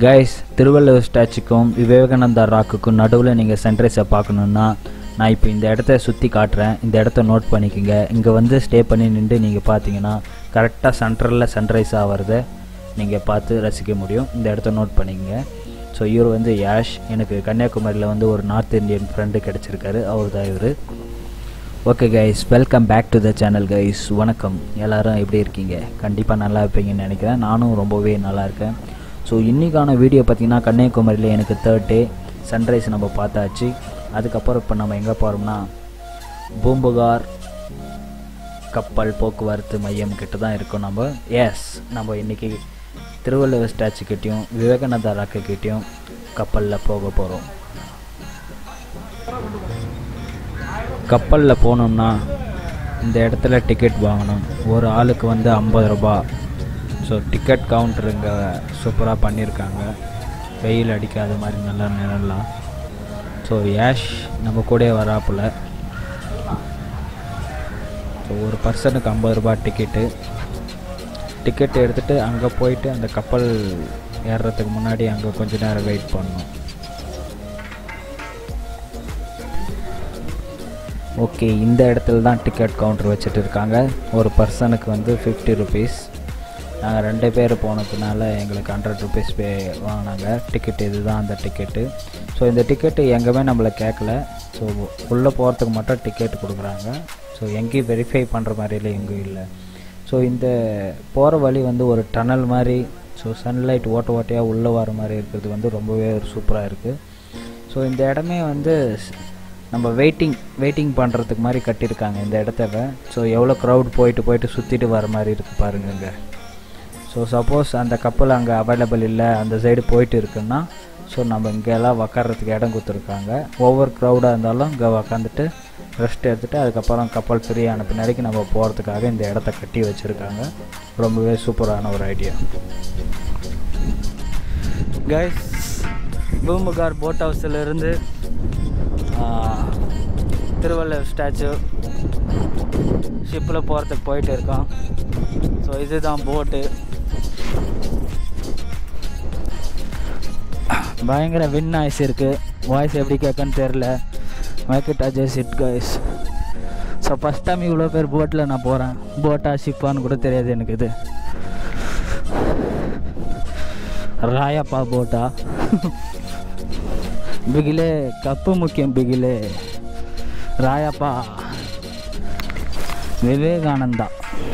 Guys Thiruvalluvar ஸ்டாச்சுக்கும் விவேகானந்தா ராக்குக்கும் நடுவில் நீங்கள் சன்ரைஸை பார்க்கணுன்னா நான் இப்போ இந்த இடத்த சுற்றி காட்டுறேன் இந்த இடத்த நோட் பண்ணிக்கோங்க இங்கே வந்து ஸ்டே பண்ணி நின்று நீங்கள் பார்த்தீங்கன்னா கரெக்டாக சென்ட்ரலில் சன்ரைஸ் ஆகிறத நீங்கள் பார்த்து ரசிக்க முடியும் இந்த இடத்த நோட் பண்ணிக்கோங்க ஸோ இவர் வந்து யாஷ் எனக்கு கன்னியாகுமரியில் வந்து ஒரு நார்த் இந்தியன் ஃப்ரெண்டு கிடச்சிருக்காரு அவர் தான் இவர் okay guys welcome back to the channel guys வணக்கம் எல்லாரும் எப்படி இருக்கீங்க கண்டிப்பாக நல்லா இருப்பீங்கன்னு நினைக்கிறேன் நானும் ரொம்பவே நல்லா இருக்கேன் ஸோ இன்றைக்கான வீடியோ பார்த்திங்கன்னா கன்னியாகுமரியில் எனக்கு தேர்ட் டே சன்ரைஸ் நம்ம பார்த்தாச்சு அதுக்கப்புறம் இப்போ நம்ம எங்கே போகிறோம்னா பூம்புகார் கப்பல் போக்குவரத்து மையம் கிட்ட தான் இருக்கோம் நம்ம எஸ் நம்ம இன்றைக்கி திருவள்ளுவர் ஸ்டாச்சு கிட்டேயும் விவேகானந்தா ராக்கு கிட்டேயும் கப்பலில் போக போகிறோம் கப்பலில் போனோம்னா இந்த இடத்துல டிக்கெட் வாங்கணும் ஒரு ஆளுக்கு வந்து ஐம்பது ரூபா ஸோ டிக்கெட் கவுண்டர் இங்கே சூப்பராக பண்ணியிருக்காங்க வெயில் அடிக்காத மாதிரி நல்லா நிழலாம் ஸோ யாஷ் நம்ம கூட வராப்புல ஸோ ஒரு பர்சனுக்கு ஐம்பது ரூபா டிக்கெட்டு டிக்கெட் எடுத்துகிட்டு அங்கே போயிட்டு அந்த கப்பல் ஏறுறதுக்கு முன்னாடி அங்கே கொஞ்ச நேரம் வெயிட் பண்ணணும் ஓகே இந்த இடத்துல தான் டிக்கெட் கவுண்டர் வச்சுட்டு இருக்காங்க ஒரு பர்சனுக்கு வந்து ஃபிஃப்டி ருபீஸ் நாங்கள் ரெண்டு பேர் போனதுனால எங்களுக்கு ஹண்ட்ரட் ருபீஸ் பே வாங்கினாங்க டிக்கெட் இது தான் அந்த டிக்கெட்டு ஸோ இந்த டிக்கெட்டு எங்கேயுமே நம்மளை கேட்கல ஸோ உள்ளே போகிறதுக்கு மட்டும் டிக்கெட் கொடுக்குறாங்க ஸோ எங்கேயும் வெரிஃபை பண்ணுற மாதிரிலாம் எங்கேயும் இல்லை ஸோ இந்த போகிற வழி வந்து ஒரு டனல் மாதிரி ஸோ சன்லைட் ஓட்ட ஓட்டையாக உள்ளே வர மாதிரி இருக்கிறது வந்து ரொம்பவே சூப்பராக இருக்குது ஸோ இந்த இடமே வந்து நம்ம வெயிட்டிங் வெயிட்டிங் பண்ணுறதுக்கு மாதிரி கட்டியிருக்காங்க இந்த இடத்த ஸோ எவ்வளோ க்ரௌட் போயிட்டு போயிட்டு சுற்றிட்டு வர மாதிரி இருக்குது பாருங்கங்க ஸோ சப்போஸ் அந்த கப்பல் அங்கே அவைலபிள் இல்லை அந்த சைடு போயிட்டு இருக்குன்னா ஸோ நம்ம இங்கெல்லாம் உக்காரத்துக்கு இடம் கொடுத்துருக்காங்க ஒவ்வொரு க்ரௌடாக இருந்தாலும் இங்கே உக்காந்துட்டு ரெஸ்ட் எடுத்துகிட்டு அதுக்கப்புறம் கப்பல் ஃப்ரீ ஆன பின்னாடிக்கு நம்ம போகிறதுக்காக இந்த இடத்த கட்டி வச்சுருக்காங்க ரொம்பவே சூப்பரான ஒரு ஐடியா கைஸ் பூம்புகார் போட் ஹவுஸிலிருந்து திருவள்ளுவர் ஸ்டாச்சு ஷிப்பில் போகிறதுக்கு போயிட்டு இருக்கோம் ஸோ இதுதான் போட்டு பயங்கர வின் நாய்ஸ் இருக்குது வாய்ஸ் எப்படி கேட்குன்னு தெரில மேக்கெட் அஜய் சிட் கைஸ் ஸோ ஃபஸ்ட் டைம் இவ்வளோ பேர் போட்டில் நான் போகிறேன் போட்டா ஷிப்பான்னு கூட தெரியாது எனக்கு இது ராயப்பா போட்டா பிகிலே கப்பு முக்கியம் பிகிலே ராயப்பா விவேகானந்தா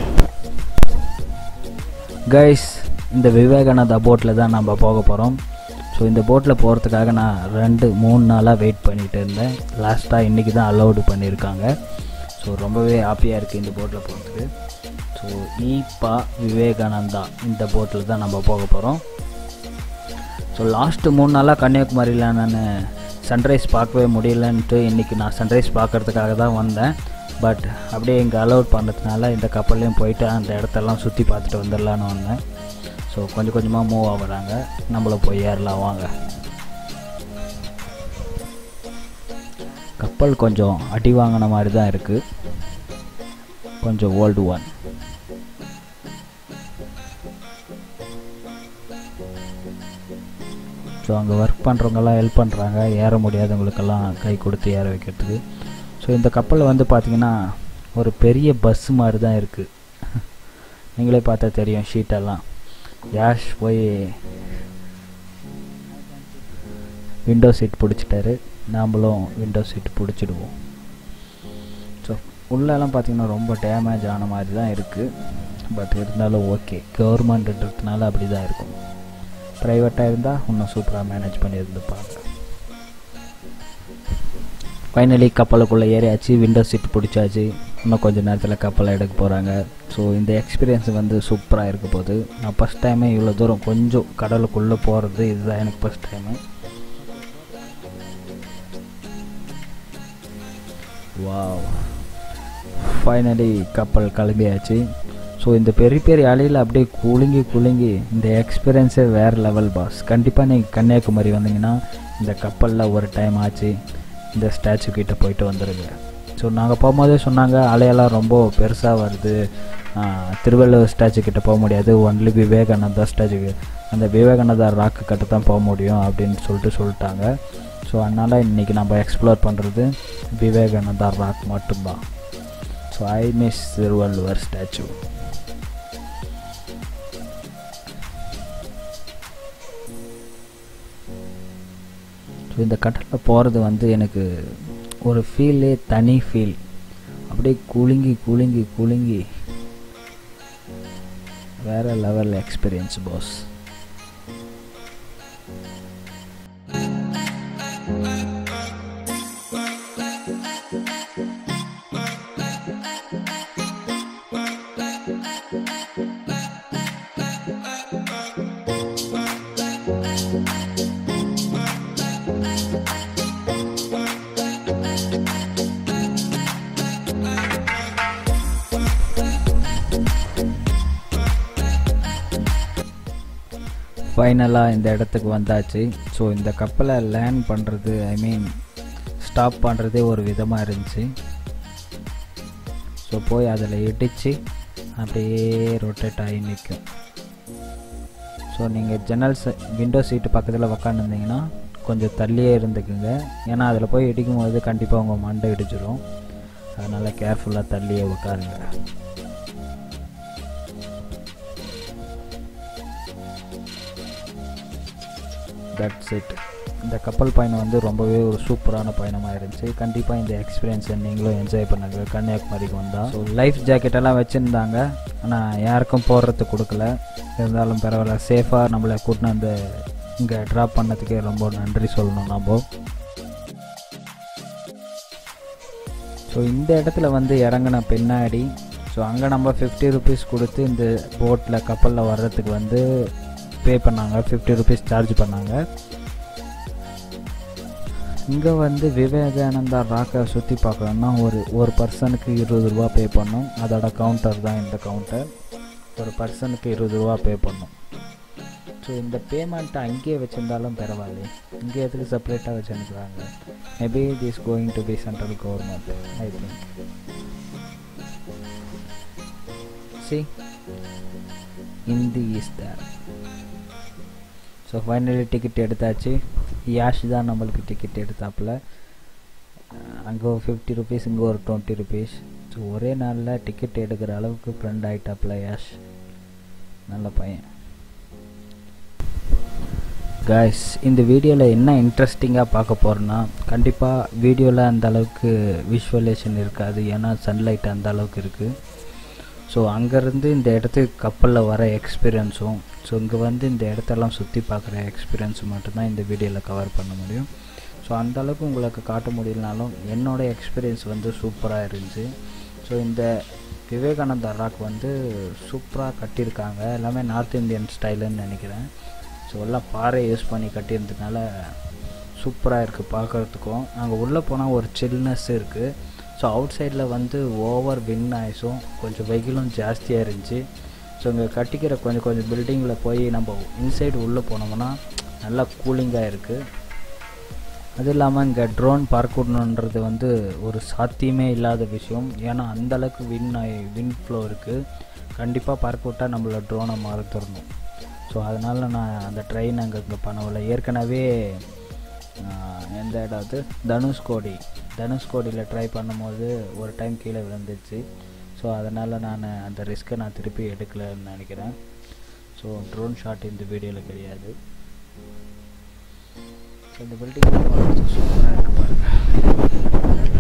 கைஸ் இந்த விவேகானந்தா போட்டில் தான் நம்ம போக போகிறோம் ஸோ இந்த போட்டில் போகிறதுக்காக நான் ரெண்டு மூணு நாளாக வெயிட் பண்ணிகிட்டு இருந்தேன் லாஸ்ட்டாக இன்றைக்கி தான் அலௌடு பண்ணியிருக்காங்க ஸோ ரொம்பவே ஹாப்பியாக இருக்குது இந்த போட்டில் போகிறதுக்கு ஸோ ஈப்பா விவேகானந்தா இந்த போட்டில் தான் நம்ம போக போகிறோம் ஸோ லாஸ்ட்டு மூணு நாளாக கன்னியாகுமரியில் நான் சன்ரைஸ் பார்க்கவே முடியலன்ட்டு இன்றைக்கி நான் சன்ரைஸ் பார்க்குறதுக்காக தான் வந்தேன் பட் அப்படியே இங்கே அலோட் பண்ணுறதுனால இந்த கப்பல்லையும் போயிட்டு அந்த இடத்தெல்லாம் சுற்றி பார்த்துட்டு வந்துடலான்னு வந்தேன் ஸோ கொஞ்சம் கொஞ்சமாக மூவ் ஆகுறாங்க நம்மளும் போய் ஏறலாம் வாங்க கப்பல் கொஞ்சம் அடி வாங்கின மாதிரி தான் இருக்குது கொஞ்சம் ஓல்டு ஒன் ஸோ அங்கே ஒர்க் பண்ணுறவங்கெல்லாம் ஹெல்ப் பண்ணுறாங்க ஏற முடியாதவங்களுக்கெல்லாம் கை கொடுத்து ஏற வைக்கிறதுக்கு ஸோ இந்த கப்பல் வந்து பார்த்திங்கன்னா ஒரு பெரிய பஸ் மாதிரி தான் இருக்குது நீங்களே பார்த்தா தெரியும் ஷீட்டெல்லாம் யாஷ் போய் விண்டோ சீட் பிடிச்சிட்டாரு நாம்ளும் விண்டோ சீட் பிடிச்சிடுவோம் ஸோ உள்ளெல்லாம் பார்த்திங்கன்னா ரொம்ப டேமேஜ் ஆன மாதிரி தான் இருக்குது பட் இருந்தாலும் ஓகே கவர்மெண்ட்ன்றதுனால அப்படி தான் இருக்கும் ப்ரைவேட்டாக இருந்தால் இன்னும் சூப்பராக மேனேஜ் பண்ணியிருந்துப்பாங்க ஃபைனலி கப்பலுக்குள்ளே ஏறியாச்சு விண்டோ சீட் பிடிச்சாச்சு இன்னும் கொஞ்சம் நேரத்தில் கப்பலை எடுக்க போகிறாங்க ஸோ இந்த எக்ஸ்பீரியன்ஸ் வந்து சூப்பராக இருக்க போகுது நான் ஃபஸ்ட் டைமே இவ்வளோ தூரம் கொஞ்சம் கடலுக்குள்ளே போகிறது இதுதான் எனக்கு ஃபஸ்ட் டைமு வாவ் ஃபைனலி கப்பல் கிளம்பியாச்சு ஸோ இந்த பெரிய பெரிய அலையில் அப்படியே குலுங்கி குலுங்கி இந்த எக்ஸ்பீரியன்ஸே வேறு லெவல் பாஸ் கண்டிப்பாக நீங்கள் கன்னியாகுமரி வந்தீங்கன்னா இந்த கப்பலில் ஒரு டைம் ஆச்சு இந்த ஸ்டாச்சு கிட்டே போயிட்டு வந்துடுங்க ஸோ நாங்கள் போகும்போதே சொன்னாங்க அலையெல்லாம் ரொம்ப பெருசாக வருது திருவள்ளுவர் ஸ்டாச்சு கிட்ட போக முடியாது ஒன்லி விவேகானந்தா ஸ்டாச்சுக்கு அந்த விவேகானந்தா ராக்கு கிட்ட தான் போக முடியும் அப்படின்னு சொல்லிட்டு சொல்லிட்டாங்க ஸோ அதனால் இன்றைக்கி நம்ம எக்ஸ்ப்ளோர் பண்ணுறது விவேகானந்தா ராக் மட்டும்தான் so I miss Thiruvalluvar statue so இந்த கடலில் போகிறது வந்து எனக்கு ஒரு ஃபீலே தனி ஃபீல் அப்படியே குலுங்கி குலுங்கி குலுங்கி வேறு லெவல் எக்ஸ்பீரியன்ஸ் பாஸ் ஃபைனலாக இந்த இடத்துக்கு வந்தாச்சு ஸோ இந்த கப்பலை லேண்ட் பண்ணுறது ஐ மீன் ஸ்டாப் பண்ணுறதே ஒரு விதமாக இருந்துச்சு ஸோ போய் அதில் இடித்து அப்படியே ரொட்டேட் ஆகி நிற்கும் ஸோ நீங்கள் ஜன்னல் விண்டோ சீட்டு பக்கத்தில் உக்காந்துருந்தீங்கன்னா கொஞ்சம் தள்ளியே இருந்துக்குங்க ஏன்னா அதில் போய் இடிக்கும் போது கண்டிப்பாக உங்கள் மண்டை இடிச்சிடும் அதனால் கேர்ஃபுல்லாக தள்ளியே உட்காருங்க தட்ஸ் இட் இந்த கப்பல் பயணம் வந்து ரொம்பவே ஒரு சூப்பரான பயணமாக இருந்துச்சு கண்டிப்பாக இந்த எக்ஸ்பீரியன்ஸை நீங்களும் என்ஜாய் பண்ணுங்க கன்னியாகுமரிக்கு வந்தால் ஸோ லைஃப் ஜாக்கெட்டெல்லாம் வச்சுருந்தாங்க ஆனால் யாருக்கும் போடுறதுக்கு கொடுக்கல இருந்தாலும் பரவாயில்ல சேஃபாக நம்மளை கூட்டின்னு வந்து இங்கே ட்ராப் பண்ணதுக்கே ரொம்ப நன்றி சொல்லணும் நம்ம ஸோ இந்த இடத்துல வந்து இறங்கின பின்னாடி ஸோ அங்கே நம்ம ஃபிஃப்டி ருபீஸ் கொடுத்து இந்த போட்டில் கப்பலில் வர்றதுக்கு வந்து பே பண்ணாங்க ஃபிஃப்டி ருபீஸ் சார்ஜ் பண்ணாங்க இங்கே வந்து விவேகானந்தா ராக்கை சுற்றி பார்க்கணுன்னா ஒரு ஒரு பர்சனுக்கு இருபது ரூபா பே பண்ணும் அதோட கவுண்டர் தான் இந்த கவுண்டர் ஒரு பர்சனுக்கு இருபது ரூபா பே பண்ணும் ஸோ இந்த பேமெண்ட்டை அங்கேயே வச்சுருந்தாலும் பரவாயில்ல இங்கே எதுக்கு செப்பரேட்டாக வச்சுருக்குறாங்க maybe this going to be central government I think see Hindi is there so finally ticket எடுத்தாச்சு யாஷ் தான் நம்மளுக்கு டிக்கெட் எடுத்தாப்புல அங்கே ஒரு ஃபிஃப்டி ருபீஸ் இங்கே ஒரு டுவெண்ட்டி ருபீஸ் ஸோ ஒரே நாளில் டிக்கெட் எடுக்கிற அளவுக்கு ஃப்ரெண்ட் ஆகிட்டாப்புல யாஷ் நல்ல பையன் காய்ஸ் இந்த வீடியோவில் என்ன இன்ட்ரெஸ்டிங்காக பார்க்க போகிறோன்னா கண்டிப்பாக வீடியோவில் அந்த அளவுக்கு விஷுவலேஷன் இருக்காது ஏன்னா சன்லைட் அந்த அளவுக்கு இருக்குது ஸோ அங்கேருந்து இந்த இடத்துக்கு கப்பலில் வர எக்ஸ்பீரியன்ஸும் ஸோ இங்கே வந்து இந்த இடத்தெல்லாம் சுற்றி பார்க்குற எக்ஸ்பீரியன்ஸ் மட்டும்தான் இந்த வீடியோவில் கவர் பண்ண முடியும் ஸோ அந்தளவுக்கு உங்களுக்கு காட்ட முடியலனாலும் என்னோடய எக்ஸ்பீரியன்ஸ் வந்து சூப்பராக இருந்துச்சு ஸோ இந்த விவேகானந்தா ராக் வந்து சூப்பராக கட்டியிருக்காங்க எல்லாமே நார்த் இந்தியன் ஸ்டைலுன்னு நினைக்கிறேன் ஸோ எல்லாம் பாறை யூஸ் பண்ணி கட்டியிருந்ததுனால சூப்பராக இருக்குது பார்க்குறதுக்கும் அங்கே உள்ளே போனால் ஒரு சில்னஸ் இருக்குது ஸோ அவுட் சைடில் வந்து ஓவர் வின் ஆயிஸும் கொஞ்சம் வெயிலும் ஜாஸ்தியாக இருந்துச்சு ஸோ இங்கே கட்டிக்கிற கொஞ்சம் கொஞ்சம் பில்டிங்கில் போய் நம்ம இன்சைடு உள்ளே போனோம்னா நல்லா கூலிங்காக இருக்குது அது இல்லாமல் இங்கே ட்ரோன் பார்க்கணுன்றது வந்து ஒரு சாத்தியமே இல்லாத விஷயம் ஏன்னா அந்தளவுக்கு வின் ஆகி வின் ஃப்ளோ இருக்குது கண்டிப்பாக பார்க்க விட்டால் நம்மள ட்ரோனை மறந்துடணும் ஸோ அதனால் நான் அந்த ட்ரெயின் அங்கே இங்கே பண்ணவில்லை ஏற்கனவே எந்த இடம் அது தனுஷ்கோடி தனுஷ்கோடியில் ட்ரை பண்ணும்போது ஒரு டைம் கீழே விழுந்துச்சு ஸோ அதனால் நான் அந்த ரிஸ்க்கை நான் திருப்பி எடுக்கலைன்னு நினைக்கிறேன் ஸோ ட்ரோன் ஷாட் இந்த வீடியோவில் கிடையாது ஸோ இந்த பில்டிங் சூப்பராக இருக்கு பாருங்கள்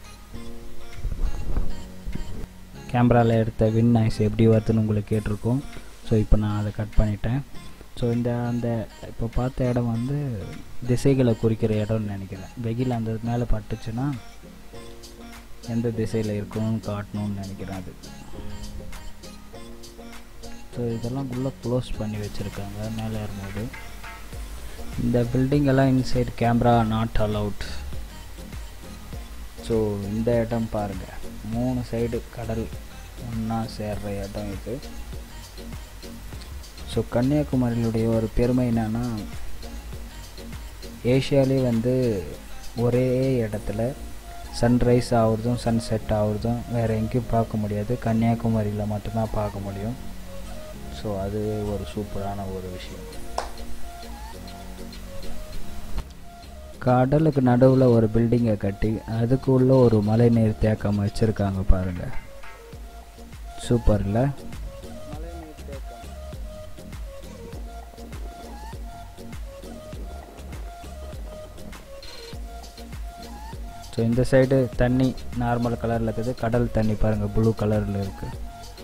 கேமராவில் எடுத்த வின் நாய்ஸ் எப்படி வருதுன்னு உங்களுக்கு கேட்டிருக்கோம் ஸோ இப்போ நான் அதை கட் பண்ணிட்டேன் ஸோ இந்த அந்த இப்போ பார்த்த இடம் வந்து திசைகளை குறிக்கிற இடம்னு நினைக்கிறேன் வெயில் அந்த மேலே பட்டுச்சுன்னா எந்த திசையில் இருக்கணும்னு காட்டணும்னு நினைக்கிறேன் அது ஸோ இதெல்லாம் உள்ளே க்ளோஸ் பண்ணி வச்சுருக்காங்க மேலே ஏறும்போது இந்த பில்டிங் எல்லாம் inside camera not allowed so இந்த இடம் பாருங்கள் மூணு சைடு கடல் ஒன்றா சேர்ற இடம் இது ஸோ கன்னியாகுமரியிலுடைய ஒரு பெருமை என்னென்னா ஏஷியாலே வந்து ஒரே இடத்துல சன்ரைஸ் ஆகுறதும் சன்செட் ஆகுறதும் வேறு எங்கேயும் பார்க்க முடியாது கன்னியாகுமரியில் மட்டும்தான் பார்க்க முடியும் ஸோ அது ஒரு சூப்பரான ஒரு விஷயம் கடலுக்கு நடுவில் ஒரு பில்டிங்கை கட்டி அதுக்குள்ள ஒரு மழைநீர் தேக்கம் வச்சுருக்காங்க பாருங்கள் சூப்பர் இல்லை ஸோ இந்த சைடு தண்ணி நார்மல் கலரில் இருக்குது கடல் தண்ணி பாருங்கள் ப்ளூ கலரில் இருக்குது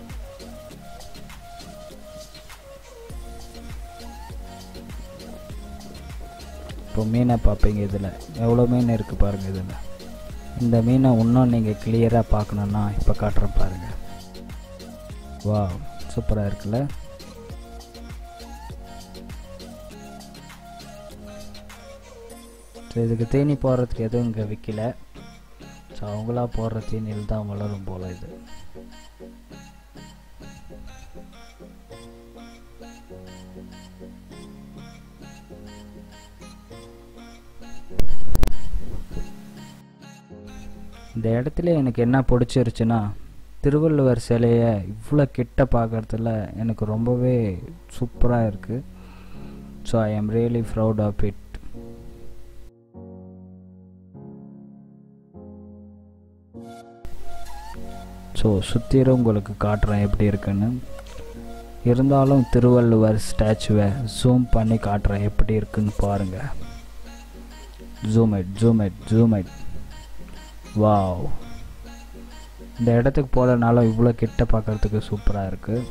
இப்போ மீனை பார்ப்பீங்க இதில் எவ்வளோ மீன் இருக்குது பாருங்கள் இதில் இந்த மீனை இன்னும் நீங்கள் கிளியராக பார்க்கணுன்னா இப்போ காட்டுறேன் பாருங்கள் வா சூப்பராக இருக்குல்ல ஸோ இதுக்கு தீனி போடுறதுக்கு எதுவும் இங்கே விற்கல ஸோ அவங்களா போடுற தீனியில் தான் வளரும் போல் இது இந்த இடத்துல எனக்கு என்ன பிடிச்சிருச்சுன்னா திருவள்ளுவர் சிலையை இவ்வளோ கிட்ட பார்க்குறதுல எனக்கு ரொம்பவே சூப்பராக இருக்குது so I am really proud of it so சுற்றிலும் உங்களுக்கு காட்டுறேன் எப்படி இருக்குன்னு இருந்தாலும் திருவள்ளுவர் ஸ்டாச்சுவை ஜூம் பண்ணி காட்டுறேன் எப்படி இருக்குன்னு பாருங்கள் zoom it zoom it zoom it wow இந்த இடத்துக்கு போகிறதுனால இவ்வளோ கிட்ட பார்க்குறதுக்கு சூப்பராக இருக்குது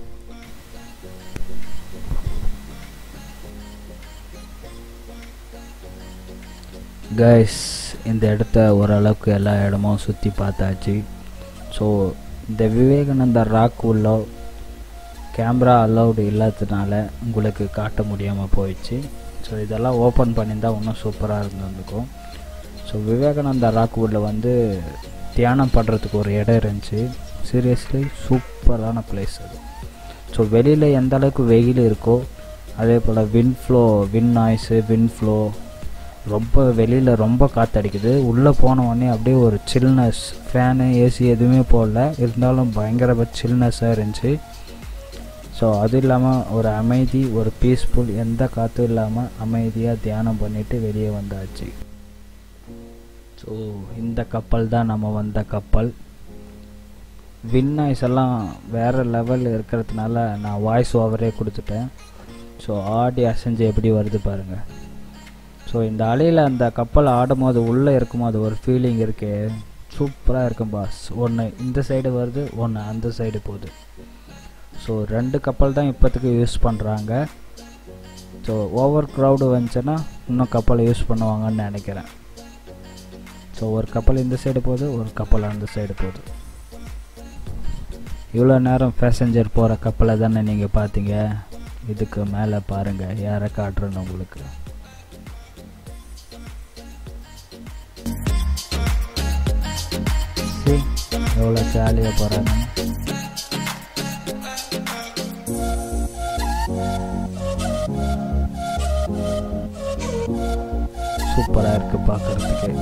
கைஸ் இந்த இடத்த ஓரளவுக்கு எல்லா இடமும் சுற்றி பார்த்தாச்சு ஸோ இந்த விவேகானந்தர் ராக் உள்ள கேமரா அலௌடு இல்லாததுனால உங்களுக்கு காட்ட முடியாமல் போயிடுச்சு ஸோ இதெல்லாம் ஓப்பன் பண்ணியிருந்தால் இன்னும் சூப்பராக இருந்திருக்கும் ஸோ விவேகானந்தா ராக் உள்ள வந்து தியானம் பண்ணுறதுக்கு ஒரு இடம் இருந்துச்சு சீரியஸ்லி சூப்பரான பிளேஸ் அது ஸோ வெளியில் எந்த அளவுக்கு வெயில் இருக்கோ அதே போல் wind flow wind noise wind flow ரொம்ப வெளியில் ரொம்ப காற்றடிக்குது உள்ளே போன உடனே அப்படியே ஒரு சில்னஸ் ஃபேனு ஏசி எதுவுமே போடல இருந்தாலும் பயங்கர சில்னஸ்ஸாக இருந்துச்சு ஸோ அது இல்லாமல் ஒரு அமைதி ஒரு பீஸ்ஃபுல் எந்த காற்றும் இல்லாமல் அமைதியாக தியானம் பண்ணிவிட்டு வெளியே வந்தாச்சு ஸோ இந்த கப்பல் தான் நம்ம வந்த கப்பல் வின் நாய்ஸ் எல்லாம் வேறு லெவல் இருக்கிறதுனால நான் வாய்ஸ் ஓவரே கொடுத்துட்டேன் ஸோ ஆடி அசைஞ்சு எப்படி வருது பாருங்கள் ஸோ இந்த அலையில் அந்த கப்பல் ஆடும்போது உள்ளே இருக்கும்போது ஒரு ஃபீலிங் இருக்கே சூப்பராக இருக்கும் பாஸ் ஒன்று இந்த சைடு வருது ஒன்று அந்த சைடு போகுது ஸோ ரெண்டு கப்பல் தான் இப்போத்துக்கு யூஸ் பண்ணுறாங்க ஸோ ஓவர் க்ரௌடு வந்துச்சுன்னா இன்னும் கப்பலை யூஸ் பண்ணுவாங்கன்னு நினைக்கிறேன் ஸோ ஒரு கப்பல் இந்த சைடு போகுது ஒரு கப்பல் அந்த சைடு போகுது இவ்வளோ நேரம் பேசஞ்சர் போகிற கப்பலை தானே நீங்கள் பார்த்தீங்க இதுக்கு மேலே பாருங்கள் யாரை காட்டுறேன்னு உங்களுக்கு எவ்வளோ ஜாலியாக போகிறாங்க சூப்பராக இருக்குது பார்க்குறதுக்கு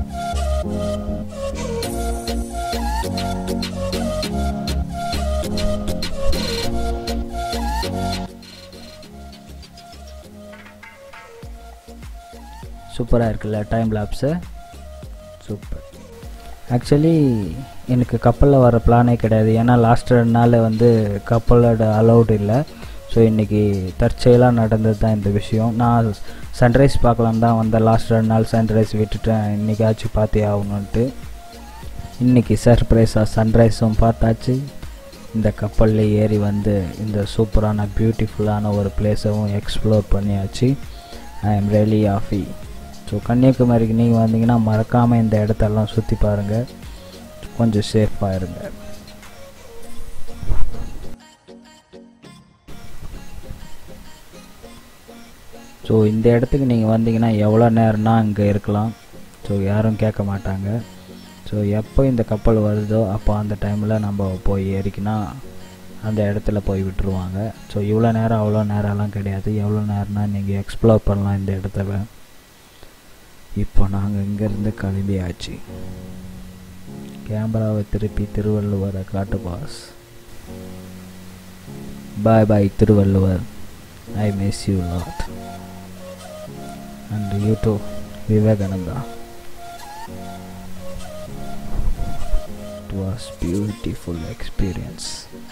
சூப்பராக இருக்குல்ல டைம் லாப்ஸு சூப்பர் ஆக்சுவலி எனக்கு கப்பலில் வர பிளானே கிடையாது ஏன்னா லாஸ்ட் ரெண்டு நாள் வந்து கப்பலோட அலௌடு இல்லை ஸோ இன்றைக்கி தற்செயலாக நடந்தது தான் இந்த விஷயம் நான் சன்ரைஸ் பார்க்கலாம் தான் வந்தேன் லாஸ்ட் ரெண்டு நாள் சன்ரைஸ் விட்டுட்டேன் இன்றைக்காச்சும் பார்த்தே ஆகணுன்ட்டு இன்றைக்கி சர்ப்ரைஸாக சன்ரைஸும் பார்த்தாச்சு இந்த கப்பலில் ஏறி வந்து இந்த சூப்பரான பியூட்டிஃபுல்லான ஒரு பிளேஸவும் எக்ஸ்ப்ளோர் பண்ணியாச்சு I am really happy so கன்னியாகுமரிக்கு நீங்கள் வந்தீங்கன்னா மறக்காமல் இந்த இடத்தெல்லாம் சுற்றி பாருங்கள் கொஞ்சம் சேஃபாக இருங்க ஸோ இந்த இடத்துக்கு நீங்கள் வந்தீங்கன்னா எவ்வளோ நேரம்னா இங்கே இருக்கலாம் ஸோ யாரும் கேட்க மாட்டாங்க ஸோ எப்போ இந்த கப்பல் வருதோ அப்போ அந்த டைமில் நம்ம போய் ஏறிக்கினா அந்த இடத்துல போய் விட்டுருவாங்க ஸோ இவ்வளோ நேரம் அவ்வளோ நேரம்லாம் கிடையாது எவ்வளோ நேரம்னா நீங்கள் எக்ஸ்ப்ளோர் பண்ணலாம் இந்த இடத்துல இப்போ நாங்கள் இங்கேருந்து கிளம்பியாச்சு கேமராவை திருப்பி திருவள்ளுவரை காட்டு boss bye bye Thiruvalluvar I miss you lot and you too Vivekananda it was beautiful experience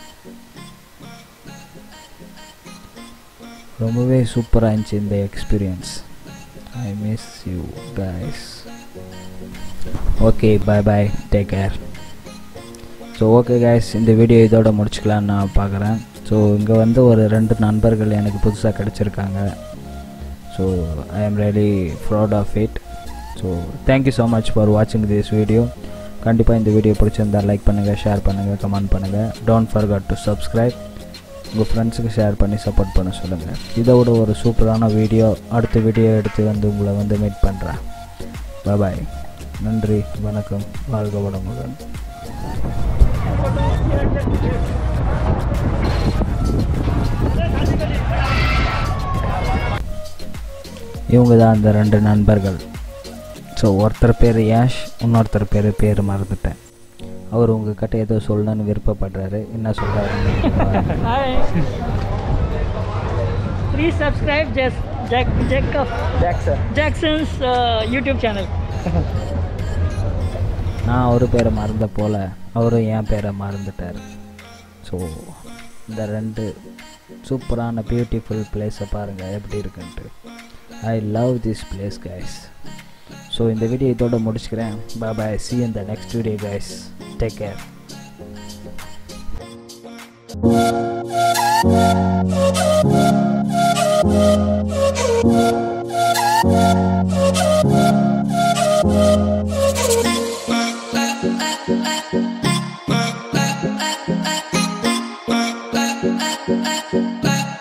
ரொம்பவே சூப்பராக இருந்துச்சு இந்த experience I miss you guys okay bye bye take care so okay guys இந்த வீடியோ இதோட முடிச்சுக்கலான்னு நான் பார்க்குறேன் ஸோ இங்கே வந்து ஒரு ரெண்டு நண்பர்கள் எனக்கு புதுசாக கிடச்சிருக்காங்க so I am really proud of it so thank you so much for வாட்சிங் திஸ் வீடியோ கண்டிப்பாக இந்த வீடியோ பிடிச்சிருந்தா லைக் பண்ணுங்கள் ஷேர் பண்ணுங்கள் கமெண்ட் பண்ணுங்கள் டோன்ட் ஃபர்கட் டு சப்ஸ்கிரைப் உங்கள் ஃப்ரெண்ட்ஸுக்கு ஷேர் பண்ணி சப்போர்ட் பண்ண சொல்லுங்கள் இதோட ஒரு சூப்பரான வீடியோ அடுத்த வீடியோ எடுத்து வந்து உங்களை வந்து மீட் பண்ணுறேன் பாய் நன்றி வணக்கம் வாழ்க வளமுடன் இவங்க தான் அந்த ரெண்டு நண்பர்கள் ஸோ ஒருத்தர் பேர் யாஷ் இன்னொருத்தர் பேர் பேர் மறந்துட்டேன் அவர் உங்ககிட்ட ஏதோ சொல்லணும்னு விருப்பப்படுறாரு என்ன சொல்கிறாரு Hi. Please subscribe Jack Jack Jacob Jackson's uh, YouTube channel. நான் அவர் பேரை மறந்த போல் அவரும் என் பேரை மறந்துட்டார் ஸோ இந்த ரெண்டு சூப்பரான பியூட்டிஃபுல் பிளேஸை பாருங்கள் எப்படி இருக்குன்ட்டு I love this place guys so இந்த வீடியோ இதோட முடிச்சுக்கிறேன் பாய் சி இந்த next video guys take care Bye.